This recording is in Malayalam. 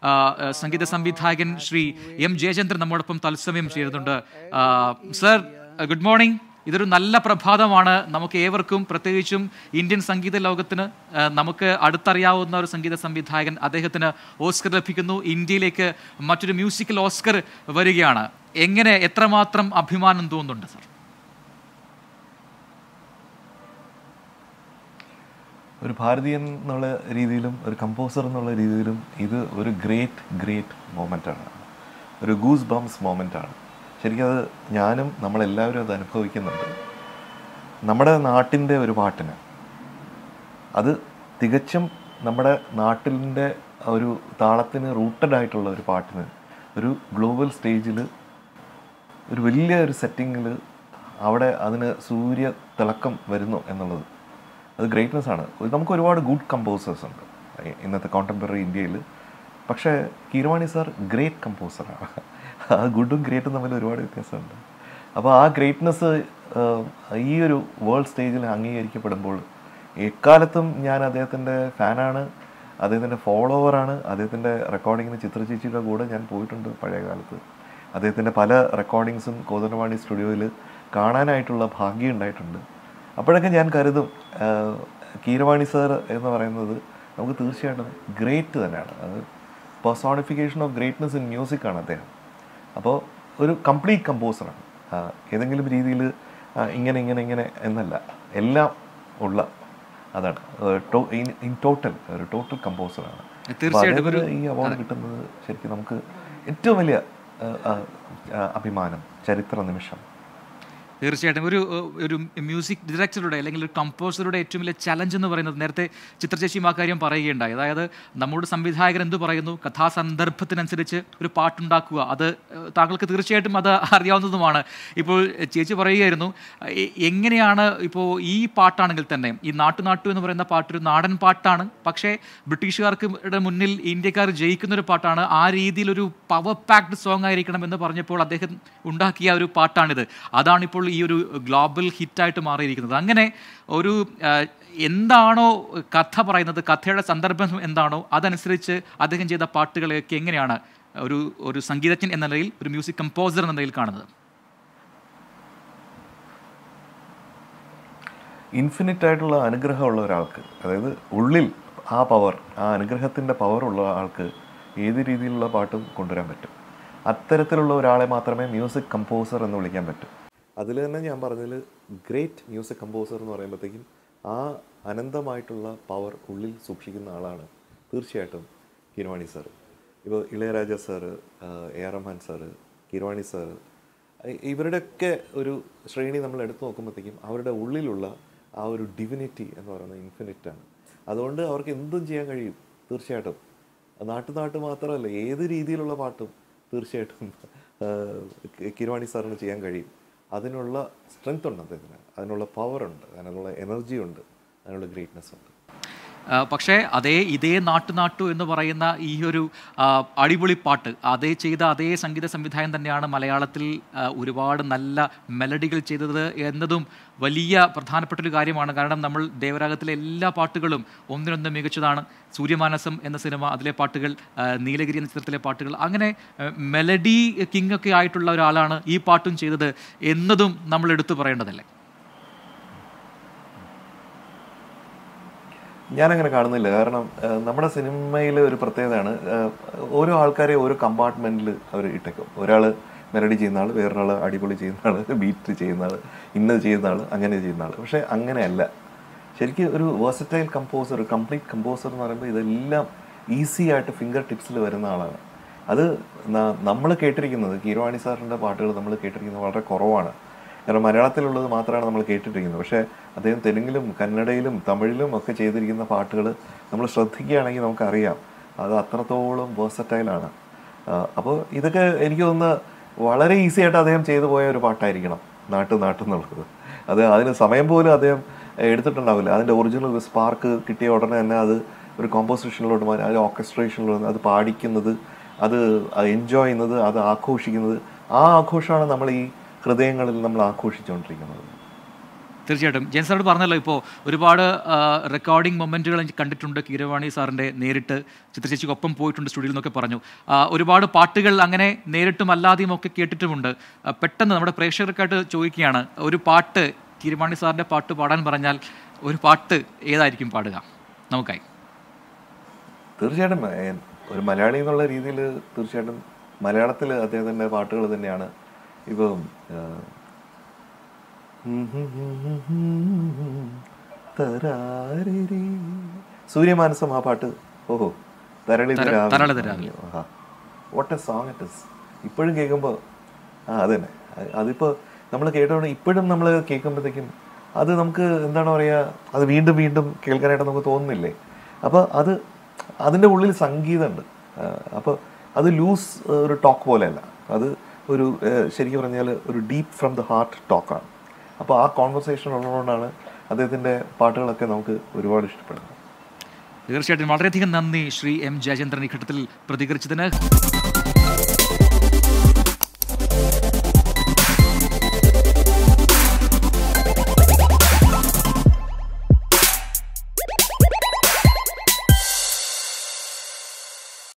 ആ, ആ, സംഗീത സംവിധായകൻ ശ്രീ എം ജയചന്ദ്രൻ നമ്മോടൊപ്പം തത്സമയം ചേരുന്നുണ്ട് ആ, സർ ഗുഡ് മോർണിംഗ് ഇതൊരു നല്ല പ്രഭാതമാണ് നമുക്ക് ഏവർക്കും പ്രത്യേകിച്ചും ഇന്ത്യൻ സംഗീത ലോകത്തിന് ആ, നമുക്ക് അടുത്തറിയാവുന്ന ഒരു സംഗീത സംവിധായകൻ അദ്ദേഹത്തിന് ഓസ്കർ ലഭിക്കുന്നു ഇന്ത്യയിലേക്ക് മറ്റൊരു മ്യൂസിക്കൽ ഓസ്കർ വരികയാണ് എങ്ങനെ എത്രമാത്രം അഭിമാനം തോന്നുന്നുണ്ട് സർ ഒരു ഭാരതീയൻ എന്നുള്ള രീതിയിലും ഒരു കമ്പോസർ എന്നുള്ള രീതിയിലും ഇത് ഒരു ഗ്രേറ്റ് ഗ്രേറ്റ് മൊമെൻ്റാണ് ഒരു ഗൂസ് ബംസ് മൊമെൻ്റാണ് ശരിക്കും അത് ഞാനും നമ്മളെല്ലാവരും അത് അനുഭവിക്കുന്നുണ്ട് നമ്മുടെ നാട്ടിൻ്റെ ഒരു പാട്ടിന് അത് തികച്ചും നമ്മുടെ നാട്ടിൻ്റെ ഒരു താളത്തിന് റൂട്ടഡ് ആയിട്ടുള്ള ഒരു പാട്ടിന് ഒരു ഗ്ലോബൽ സ്റ്റേജിൽ ഒരു വലിയ ഒരു സെറ്റിങ്ങിൽ അവിടെ അതിന് സൂര്യ തിളക്കം വരുന്നു എന്നുള്ളത് അത് ഗ്രേറ്റ്നെസ് ആണ് നമുക്ക് ഒരുപാട് ഗുഡ് കമ്പോസേഴ്സ് ഉണ്ട് ഇ- ഇന്നത്തെ കോണ്ടംപററി ഇന്ത്യയിൽ പക്ഷേ കീരവാണി സാർ ഗ്രേറ്റ് കമ്പോസറാണ് ആ ഗുഡും ഗ്രേറ്റും തമ്മിൽ ഒരുപാട് വ്യത്യാസമുണ്ട് അപ്പോൾ ആ ഗ്രേറ്റ്നെസ് ഈ ഒരു വേൾഡ് സ്റ്റേജിൽ അംഗീകരിക്കപ്പെടുമ്പോൾ എക്കാലത്തും ഞാൻ അദ്ദേഹത്തിൻ്റെ ഫാനാണ് അദ്ദേഹത്തിൻ്റെ ഫോളോവറാണ് അദ്ദേഹത്തിൻ്റെ റെക്കോർഡിങ്ങിന് ചിത്രചേച്ചിയുടെ കൂടെ ഞാൻ പോയിട്ടുണ്ട് പഴയ കാലത്ത് അദ്ദേഹത്തിൻ്റെ പല റെക്കോർഡിങ്സും കോതനവാണി സ്റ്റുഡിയോയിൽ കാണാനായിട്ടുള്ള ഭാഗ്യം ഉണ്ടായിട്ടുണ്ട് അപ്പോഴൊക്കെ ഞാൻ കരുതും ആഹ്, കീരവാണി സാർ എന്ന് പറയുന്നത് നമുക്ക് തീർച്ചയായിട്ടും ഗ്രേറ്റ് തന്നെയാണ് അത് personification of greatness in music ആണ് അദ്ദേഹം അപ്പോൾ ഒരു കംപ്ലീറ്റ് കമ്പോസറാണ് ഏതെങ്കിലും രീതിയിൽ ഇങ്ങനെ ഇങ്ങനെ ഇങ്ങനെ എന്നല്ല എല്ലാം ഉള്ള അതാണ് ഇൻ ടോട്ടൽ ഒരു ടോട്ടൽ കമ്പോസറാണ് തീർച്ചയായിട്ടും ഒരു- ഈ അവാർഡ് കിട്ടുന്നത് ശരിക്കും നമുക്ക് ഏറ്റവും വലിയ ആ, ആ, ആ, അഭിമാനം ചരിത്ര നിമിഷം തീർച്ചയായിട്ടും ഒരു ഒരു മ്യൂസിക് ഡയറക്ടറുടെ അല്ലെങ്കിൽ ഒരു കമ്പോസറുടെ ഏറ്റവും വലിയ ചലഞ്ച് എന്ന് പറയുന്നത് നേരത്തെ ചിത്രചേച്ചിയും ആ കാര്യം പറയുകയുണ്ടായി അതായത് നമ്മുടെ സംവിധായകൻ എന്ത് പറയുന്നു കഥാസന്ദർഭത്തിനനുസരിച്ച് ഒരു പാട്ടുണ്ടാക്കുക അത് ഏഹ്, താങ്കൾക്ക് തീർച്ചയായിട്ടും അത് അറിയാവുന്നതുമാണ് ഇപ്പോൾ ചേച്ചി പറയുകയായിരുന്നു എ- എങ്ങനെയാണ് ഇപ്പോൾ ഈ പാട്ടാണെങ്കിൽ തന്നെ ഈ നാട്ടു നാട്ടു എന്ന് പറയുന്ന പാട്ടൊരു നാടൻ പാട്ടാണ് പക്ഷേ ബ്രിട്ടീഷുകാർക്ക് ടെ മുന്നിൽ ഇന്ത്യക്കാർ ജയിക്കുന്ന ഒരു പാട്ടാണ് ആ രീതിയിൽ ഒരു പവർ പാക്ഡ് സോങ് ആയിരിക്കണം എന്ന് പറഞ്ഞപ്പോൾ അദ്ദേഹം ഉണ്ടാക്കിയ ഒരു പാട്ടാണിത് അതാണ് ഇപ്പോൾ ഈ ഒരു ഗ്ലോബൽ ഹിറ്റായിട്ട് മാറിയിരിക്കുന്നത് അങ്ങനെ ഒരു ആ, എന്താണോ കഥ പറയുന്നത് കഥയുടെ സന്ദർഭം എന്താണോ അതനുസരിച്ച് അദ്ദേഹം ചെയ്ത പാട്ടുകളെയൊക്കെ എങ്ങനെയാണ് ഒരു ഒരു സംഗീതജ്ഞൻ എന്ന നിലയിൽ ഒരു മ്യൂസിക് കമ്പോസർ എന്ന നിലയിൽ കാണുന്നത് ഇൻഫിനിറ്റ് ആയിട്ടുള്ള അനുഗ്രഹമുള്ള ഒരാൾക്ക് അതായത് ഉള്ളിൽ ആ പവർ ആ അനുഗ്രഹത്തിൻ്റെ പവർ ഉള്ള ആൾക്ക് ഏത് രീതിയിലുള്ള പാട്ടും കൊണ്ടുവരാൻ പറ്റും അത്തരത്തിലുള്ള ഒരാളെ മാത്രമേ മ്യൂസിക് കമ്പോസർ എന്ന് വിളിക്കാൻ പറ്റൂ അതിൽ തന്നെ ഞാൻ പറഞ്ഞതിൽ ഗ്രേറ്റ് മ്യൂസിക് കമ്പോസർ എന്ന് പറയുമ്പോഴത്തേക്കും ആ അനന്തമായിട്ടുള്ള പവർ ഉള്ളിൽ സൂക്ഷിക്കുന്ന ആളാണ് തീർച്ചയായിട്ടും കിരവാണി സാർ ഇപ്പോൾ Ilaiyaraaja sir A R Rahman sir Keeravani sir ഇ- ഇവരുടെയൊക്കെ ഒരു ശ്രേണി നമ്മൾ എടുത്തു നോക്കുമ്പോഴത്തേക്കും അവരുടെ ഉള്ളിലുള്ള ആ ഒരു ഡിവിനിറ്റി എന്ന് പറയുന്നത് ഇൻഫിനിറ്റ് ആണ് അതുകൊണ്ട് അവർക്ക് എന്തും ചെയ്യാൻ കഴിയും തീർച്ചയായിട്ടും നാട്ടു നാട്ട് മാത്രമല്ല ഏത് രീതിയിലുള്ള പാട്ടും തീർച്ചയായിട്ടും ആ, കി- കിരവാണി സാറിന് ചെയ്യാൻ കഴിയും അതിനുള്ള സ്ട്രെങ്ത് ഉണ്ട് അദ്ദേഹത്തിന് അതിനുള്ള പവർ ഉണ്ട് അതിനുള്ള എനർജി ഉണ്ട് അതിനുള്ള ഗ്രേറ്റ്നെസ് ഉണ്ട് ആ, പക്ഷേ അതേ ഇതേ നാട്ടു നാട്ടു എന്ന് പറയുന്ന ഈ ഒരു ആ, അടിപൊളി പാട്ട് അതേ ചെയ്ത അതേ സംഗീത സംവിധായകൻ തന്നെയാണ് മലയാളത്തിൽ ആ, ഒരുപാട് നല്ല മെലഡികൾ ചെയ്തത് എന്നതും വലിയ പ്രധാനപ്പെട്ട ഒരു കാര്യമാണ് കാരണം നമ്മൾ ദേവരാഗത്തിലെ എല്ലാ പാട്ടുകളും ഒന്നിനൊന്ന് മികച്ചതാണ് സൂര്യമാനസം എന്ന സിനിമ അതിലെ പാട്ടുകൾ ആ, നീലഗിരി എന്ന ചിത്രത്തിലെ പാട്ടുകൾ അങ്ങനെ ആ, മെലഡി കിങ് ഒക്കെ ആയിട്ടുള്ള ഒരാളാണ് ഈ പാട്ടും ചെയ്തത് എന്നതും നമ്മൾ എടുത്തു പറയേണ്ടതല്ലേ ഞാനങ്ങനെ കാണുന്നില്ല കാരണം ആ, നമ്മുടെ സിനിമയിലെ ഒരു പ്രത്യേകതയാണ് ആ, ഓരോ ആൾക്കാരെ ഓരോ കമ്പാർട്ട്മെന്റിൽ അവർ ഇട്ടേക്കും ഒരാൾ മെലഡി ചെയ്യുന്ന ആൾ വേറൊരാൾ അടിപൊളി ചെയ്യുന്ന ആൾ ബീറ്റ് ചെയ്യുന്ന ആൾ ഇന്നത് ചെയ്യുന്ന ആൾ അങ്ങനെ ചെയ്യുന്ന ആൾ പക്ഷേ അങ്ങനെയല്ല ശരിക്കും ഒരു വേഴ്സറ്റൈൽ കമ്പോസർ ഒരു കംപ്ലീറ്റ് കമ്പോസർ എന്ന് പറയുമ്പോൾ ഇതെല്ലാം ഈസി ആയിട്ട് ഫിംഗർ ടിപ്സിൽ വരുന്ന ആളാണ് അത് നമ്മൾ കേട്ടിരിക്കുന്നത് കീരവാണി സാറിൻ്റെ പാട്ടുകൾ നമ്മൾ കേട്ടിരിക്കുന്നത് വളരെ കുറവാണ് കാരണം മലയാളത്തിലുള്ളത് മാത്രമാണ് നമ്മൾ കേട്ടിട്ടിരിക്കുന്നത് പക്ഷേ അദ്ദേഹം തെലുങ്കിലും കന്നഡയിലും തമിഴിലും ഒക്കെ ചെയ്തിരിക്കുന്ന പാട്ടുകൾ നമ്മൾ ശ്രദ്ധിക്കുകയാണെങ്കിൽ നമുക്കറിയാം അത് അത്രത്തോളം വേഴ്സറ്റൈലാണ് അപ്പോൾ ഇതൊക്കെ എനിക്ക് തോന്നുന്ന വളരെ ഈസി ആയിട്ട് അദ്ദേഹം ചെയ്തു പോയ ഒരു പാട്ടായിരിക്കണം നാട്ടു നാട്ടു എന്നുള്ളത് അത് അതിന് സമയം പോലും അദ്ദേഹം എടുത്തിട്ടുണ്ടാവില്ല അതിൻ്റെ ഒറിജിനൽ സ്പാർക്ക് കിട്ടിയ ഉടനെ തന്നെ അത് ഒരു കോമ്പോസിഷനിലോട്ട് മാറി അത് ഓർക്കസ്ട്രേഷനിലോട്ട് അത് പാടിക്കുന്നത് അത് എൻജോയ് ചെയ്യുന്നത് അത് ആഘോഷിക്കുന്നത് ആ ആഘോഷമാണ് നമ്മൾ ഈ ഹൃദയങ്ങളിൽ നമ്മൾ ആഘോഷിച്ചുകൊണ്ടിരിക്കുന്നത് തീർച്ചയായിട്ടും ജയൻ സാറോട് പറഞ്ഞല്ലോ ഇപ്പോൾ ഒരുപാട് റെക്കോർഡിംഗ് മൊമെൻറ്റുകൾ കണ്ടിട്ടുണ്ട് കീരവാണി സാറിൻ്റെ നേരിട്ട് ചിത്രചേച്ചിക്കൊപ്പം പോയിട്ടുണ്ട് സ്റ്റുഡിയോയിൽ നിന്നൊക്കെ പറഞ്ഞു ആ, ഒരുപാട് പാട്ടുകൾ അങ്ങനെ നേരിട്ടും അല്ലാതെയും ഒക്കെ കേട്ടിട്ടുമുണ്ട് ആ, പെട്ടെന്ന് നമ്മുടെ പ്രേക്ഷകർക്കായിട്ട് ചോദിക്കുകയാണ് ഒരു പാട്ട് കീരവാണി സാറിൻ്റെ പാട്ട് പാടാൻ പറഞ്ഞാൽ ഒരു പാട്ട് ഏതായിരിക്കും പാടുക നമുക്കായി തീർച്ചയായിട്ടും ഏ, ഒരു മലയാളി എന്നുള്ള രീതിയിൽ തീർച്ചയായിട്ടും മലയാളത്തിൽ അദ്ദേഹത്തിൻ്റെ പാട്ടുകൾ തന്നെയാണ് ഇപ്പം ആ, തരാരിരി. സൂര്യമാനസം ആ പാട്ട് ഓഹോ തരളി തര- തരളി തരാവിലെ. What a song it is ഇപ്പോഴും കേൾക്കുമ്പോൾ ആ അത് തന്നെ അത് അതിപ്പോൾ നമ്മൾ കേട്ടോണ്ട് ഇപ്പോഴും നമ്മൾ കേൾക്കുമ്പോഴത്തേക്കും അത് നമുക്ക് എന്താണ് പറയുക അത് വീണ്ടും വീണ്ടും കേൾക്കാനായിട്ട് നമുക്ക് തോന്നുന്നില്ലേ അപ്പോൾ അത് അതിൻ്റെ ഉള്ളിൽ സംഗീതമുണ്ട് അപ്പോൾ അത് ലൂസ് ഒരു ടോക്ക് പോലെയല്ല അത് ഒരു ഏഹ്, ശരിക്കും പറഞ്ഞാൽ ഒരു ഡീപ്പ് ഫ്രം ദ ഹാർട്ട് ടോക്കാണ് അപ്പോൾ ആ കോൺവെർസേഷൻ ഉള്ളതുകൊണ്ടാണ് അദ്ദേഹത്തിൻ്റെ പാട്ടുകളൊക്കെ നമുക്ക് ഒരുപാട് ഇഷ്ടപ്പെടുന്നത് തീർച്ചയായിട്ടും വളരെയധികം നന്ദി ശ്രീ എം ജയചന്ദ്രൻ ഈ ഘട്ടത്തിൽ പ്രതികരിച്ചതിന്